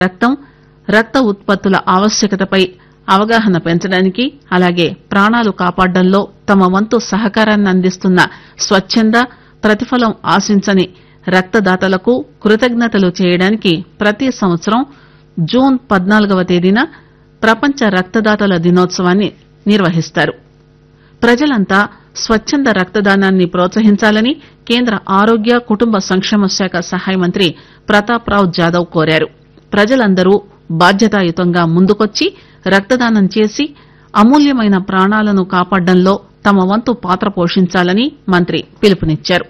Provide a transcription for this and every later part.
రక్తం రక్త ఉత్పత్తుల ఆవశ్యకతపై అవగాహన పెంచడానికి అలాగే ప్రాణాలు కాపాడడంలో తమ వంతు సహకారాన్ని అందిస్తున్న స్వచ్చంద ప్రతిఫలం ఆశించని రక్తదాతలకు కృతజ్ఞతలు చేయడానికి ప్రతి సంవత్సరం జూన్ పద్నాలుగవ తేదీన ప్రపంచ రక్తదాతల దినోత్సవాన్ని నిర్వహిస్తారు ప్రజలంతా స్వచ్చంద రక్తదానాన్ని ప్రోత్సహించాలని కేంద్ర ఆరోగ్య కుటుంబ సంక్షేమ శాఖ సహాయ మంత్రి ప్రతాప్ రావ్ జాదవ్ కోరారు ప్రజలందరూ బాధ్యతాయుతంగా ముందుకొచ్చి రక్తదానం చేసి అమూల్యమైన ప్రాణాలను కాపాడడంలో తమ వంతు పాత్ర పోషించాలని మంత్రి పిలుపునిచ్చారు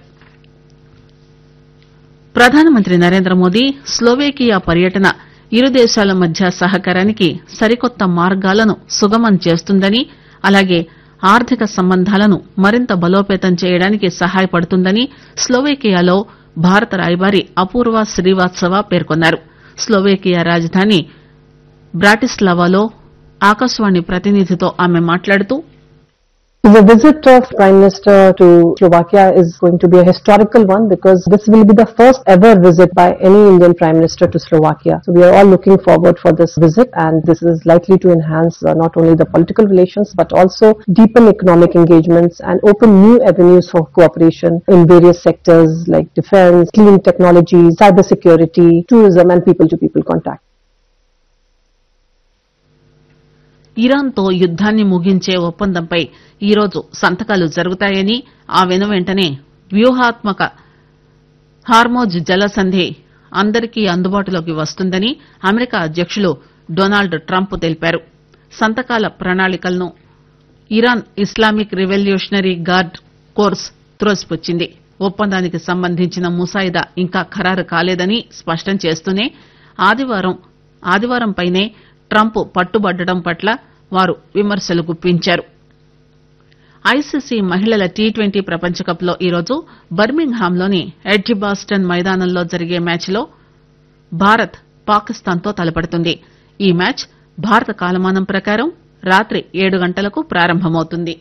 ప్రధానమంత్రి నరేంద్ర మోదీ స్లోవేకియా పర్యటన ఇరు దేశాల మధ్య సహకారానికి సరికొత్త మార్గాలను సుగమం చేస్తుందని అలాగే ఆర్థిక సంబంధాలను మరింత బలోపేతం చేయడానికి సహాయపడుతుందని స్లోవేకియాలో భారత రాయబారి అపూర్వ శ్రీవాత్సవ పేర్కొన్నారు స్లోవేకియా రాజధాని బ్రాటిస్లావాలో ఆకాశవాణి ప్రతినిధితో ఆమె మాట్లాడుతూ The visit of Prime Minister to Slovakia is going to be a historical one because this will be the first ever visit by any Indian Prime Minister to Slovakia. So we are all looking forward for this visit and this is likely to enhance uh, not only the political relations but also deepen economic engagements and open new avenues for cooperation in various sectors like defense, clean technology, cybersecurity, tourism and people-to-people contact. ఇరాన్తో యుద్దాన్ని ముగించే ఒప్పందంపై ఈరోజు సంతకాలు జరుగుతాయని ఆ వెనువెంటనే వ్యూహాత్మక Hormuz జలసంధి అందరికీ అందుబాటులోకి వస్తుందని అమెరికా అధ్యకులు డొనాల్డ్ ట్రంప్ తెలిపారు సంతకాల ప్రణాళికలను Iran Islamic revolutionary guard corps త్రోసిపుచ్చింది ఒప్పందానికి సంబంధించిన ముసాయిదా ఇంకా ఖరారు కాలేదని స్పష్టం చేస్తూనే ఆదివారం ఆదివారంపైనే ట్రంప్ పట్టుబట్టడం పట్ల వారు విమర్శలు గుప్పించారు ఐసీసీ మహిళల టీ ట్వంటీ ప్రపంచకప్ లో ఈరోజు బర్మింగ్హామ్ లోని ఎడ్జిబాస్టన్ మైదానంలో జరిగే మ్యాచ్ లో భారత్ పాకిస్తాన్ తో తలపడుతుంది ఈ మ్యాచ్ భారత కాలమానం ప్రకారం రాత్రి ఏడు గంటలకు ప్రారంభమవుతుంది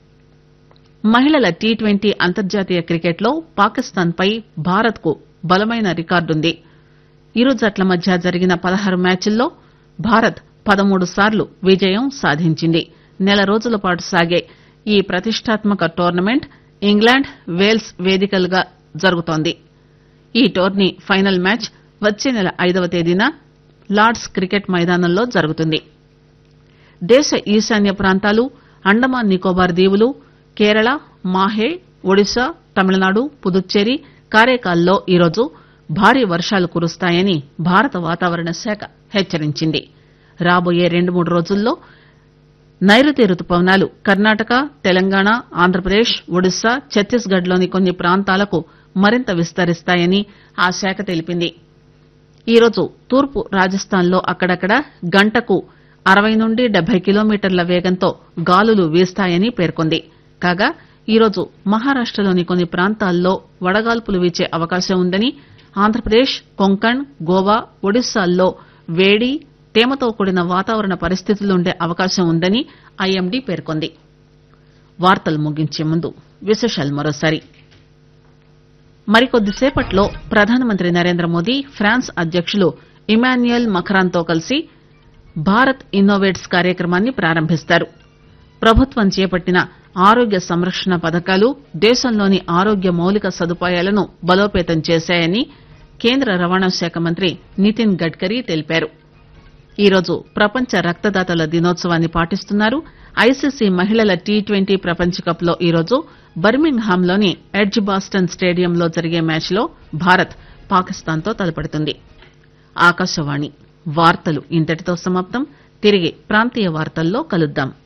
మహిళల టీ ట్వంటీ అంతర్జాతీయ క్రికెట్ లో పాకిస్తాన్ పై భారత్ కు బలమైన రికార్డుంది ఇరు జట్ల మధ్య జరిగిన పదహారు మ్యాచ్ల్లో భారత్ పదమూడు సార్లు విజయం సాధించింది నెల రోజుల పాటు సాగే ఈ ప్రతిష్టాత్మక టోర్నమెంట్ ఇంగ్లాండ్ వేల్స్ వేదికలుగా జరుగుతోంది ఈ టోర్నీ ఫైనల్ మ్యాచ్ వచ్చే నెల ఐదవ తేదీన లార్డ్స్ క్రికెట్ మైదానంలో జరుగుతుంది దేశ ఈశాన్య ప్రాంతాలు అండమాన్ నికోబార్ దీవులు కేరళ మాహే ఒడిశా తమిళనాడు పుదుచ్చేరి కారైకాల్లో ఈరోజు భారీ వర్షాలు కురుస్తాయని భారత వాతావరణ శాఖ హెచ్చరించింది రాబోయే రెండు మూడు రోజుల్లో నైరుతి రుతుపవనాలు కర్ణాటక తెలంగాణ ఆంధ్రప్రదేశ్ ఒడిశా ఛత్తీస్గఢ్ లోని కొన్ని ప్రాంతాలకు మరింత విస్తరిస్తాయని ఆ శాఖ తెలిపింది ఈరోజు తూర్పు రాజస్థాన్ లో అక్కడక్కడ గంటకు అరవై నుండి డెబ్బై కిలోమీటర్ల వేగంతో గాలులు వీస్తాయని పేర్కొంది కాగా ఈరోజు మహారాష్టలోని కొన్ని ప్రాంతాల్లో వడగాల్పులు వీచే అవకాశం ఉందని ఆంధ్రప్రదేశ్ కొంకణ్ గోవా ఒడిశాల్లో వేడి తేమతో కూడిన వాతావరణ పరిస్థితులుండే అవకాశం ఉందని ఐఎండీ పేర్కొంది వార్తలు ముగించే ముందు విశేషాలు మరోసారి మరికొద్దిసేపట్లో ప్రధానమంత్రి నరేంద్ర మోదీ ఫ్రాన్స్ అధ్యకులు ఇమాన్యుయల్ మఖరాన్ తో కలిసి భారత్ ఇన్నోవేట్స్ కార్యక్రమాన్ని ప్రారంభిస్తారు ప్రభుత్వం చేపట్టిన ఆరోగ్య సంరక్షణ పథకాలు దేశంలోని ఆరోగ్య మౌలిక సదుపాయాలను బలోపేతం చేశాయని కేంద్ర రవాణా శాఖ మంత్రి నితిన్ గడ్కరీ తెలిపారు ఈరోజు ప్రపంచ రక్తదాతల దినోత్సవాన్ని పాటిస్తున్నారు ఐసీసీ మహిళల టీ ట్వంటీ ప్రపంచకప్ లో ఈరోజు బర్మింగ్హామ్ లోని ఎడ్జ్ బాస్టన్ స్టేడియంలో జరిగే మ్యాచ్ లో భారత్ పాకిస్తాన్ తో తలపడుతుంది ఆకాశవాణి వార్తలు ఇంతటితో సమాప్తం తిరిగి ప్రాంతీయ వార్తల్లో కలుద్దాం